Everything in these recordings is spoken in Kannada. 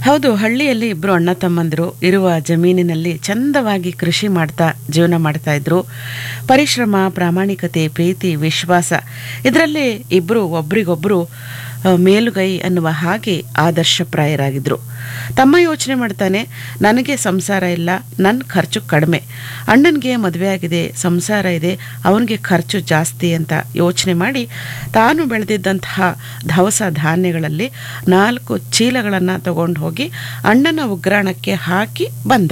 ಹೌದು ಹಳ್ಳಿಯಲ್ಲಿ ಇಬ್ರು ಅಣ್ಣ ತಮ್ಮಂದಿರು ಇರುವ ಜಮೀನಿನಲ್ಲಿ ಚಂದವಾಗಿ ಕೃಷಿ ಮಾಡ್ತಾ ಜೀವನ ಮಾಡ್ತಾ ಇದ್ರು ಪರಿಶ್ರಮ ಪ್ರಾಮಾಣಿಕತೆ ಪ್ರೀತಿ ವಿಶ್ವಾಸ ಇದರಲ್ಲಿ ಇಬ್ರು ಒಬ್ರಿಗೊಬ್ರು ಆ, ಮೇಲುಗೈ ಅನ್ನುವ ಹಾಗೆ ಆದರ್ಶಪ್ರಾಯರಾಗಿದ್ರು ತಮ್ಮ ಯೋಚನೆ ಮಾಡ್ತಾನೆ ನನಗೆ ಸಂಸಾರ ಇಲ್ಲ ನನ್ನ ಖರ್ಚು ಕಡಿಮೆ ಅಣ್ಣನಿಗೆ ಮದುವೆ ಆಗಿದೆ ಸಂಸಾರ ಇದೆ ಅವನಿಗೆ ಖರ್ಚು ಜಾಸ್ತಿ ಅಂತ ಯೋಚನೆ ಮಾಡಿ ತಾನು ಬೆಳೆದಿದ್ದಂತಹ ದವಸ ಧಾನ್ಯಗಳಲ್ಲಿ ನಾಲ್ಕು ಚೀಲಗಳನ್ನು ತಗೊಂಡು ಹೋಗಿ ಅಣ್ಣನ ಉಗ್ರಾಣಕ್ಕೆ ಹಾಕಿ ಬಂದ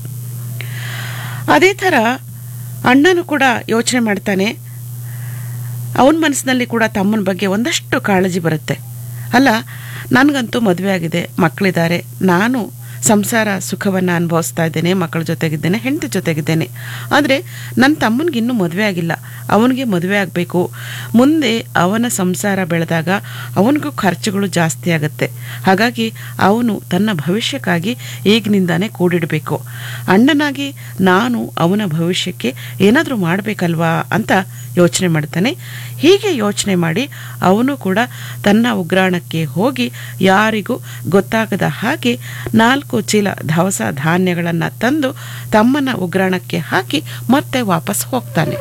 ಅದೇ ಥರ ಅಣ್ಣನು ಕೂಡ ಯೋಚನೆ ಮಾಡ್ತಾನೆ ಅವನ ಮನಸ್ಸಿನಲ್ಲಿ ಕೂಡ ತಮ್ಮನ ಬಗ್ಗೆ ಒಂದಷ್ಟು ಕಾಳಜಿ ಬರುತ್ತೆ ಅಲ್ಲ ನನಗಂತೂ ಮದುವೆ ಆಗಿದೆ ಮಕ್ಕಳಿದ್ದಾರೆ ನಾನು ಸಂಸಾರ ಸುಖವನ್ನು ಅನುಭವಿಸ್ತಾ ಇದ್ದೇನೆ ಮಕ್ಕಳ ಜೊತೆಗಿದ್ದೇನೆ ಹೆಂಡತಿ ಜೊತೆಗಿದ್ದೇನೆ ಆದರೆ ನನ್ನ ತಮ್ಮನಿಗೆ ಇನ್ನೂ ಮದುವೆ ಆಗಿಲ್ಲ ಅವನಿಗೆ ಮದುವೆ ಆಗಬೇಕು ಮುಂದೆ ಅವನ ಸಂಸಾರ ಬೆಳೆದಾಗ ಅವನಿಗೂ ಖರ್ಚುಗಳು ಜಾಸ್ತಿ ಆಗುತ್ತೆ ಹಾಗಾಗಿ ಅವನು ತನ್ನ ಭವಿಷ್ಯಕ್ಕಾಗಿ ಈಗಿನಿಂದಾನೇ ಕೂಡಿಡಬೇಕು ಅಣ್ಣನಾಗಿ ನಾನು ಅವನ ಭವಿಷ್ಯಕ್ಕೆ ಏನಾದರೂ ಮಾಡಬೇಕಲ್ವಾ ಅಂತ ಯೋಚನೆ ಮಾಡ್ತಾನೆ ಹೀಗೆ ಯೋಚನೆ ಮಾಡಿ ಅವನು ಕೂಡ ತನ್ನ ಉಗ್ರಾಣಕ್ಕೆ ಹೋಗಿ ಯಾರಿಗೂ ಗೊತ್ತಾಗದ ಹಾಗೆ ನಾಲ್ಕು ಚೀಲ ದವಸ ಧಾನ್ಯಗಳನ್ನು ತಂದು ತಮ್ಮನ ಉಗ್ರಾಣಕ್ಕೆ ಹಾಕಿ ಮತ್ತೆ ವಾಪಸ್ ಹೋಗ್ತಾನೆ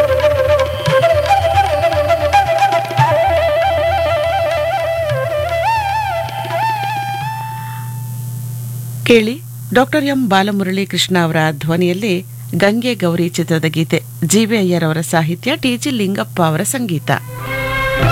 ಕೇಳಿ ಡಾಕ್ಟರ್ ಎಂ ಬಾಲಮುರಳಿ ಕೃಷ್ಣ ಅವರ ಧ್ವನಿಯಲ್ಲಿ ಗಂಗೆ ಗೌರಿ ಚಿತ್ರದ ಗೀತೆ ಜಿ ವಿ ಅಯ್ಯರ್ ಅವರ ಸಾಹಿತ್ಯ ಟಿ ಜಿ ಲಿಂಗಪ್ಪ ಅವರ ಸಂಗೀತ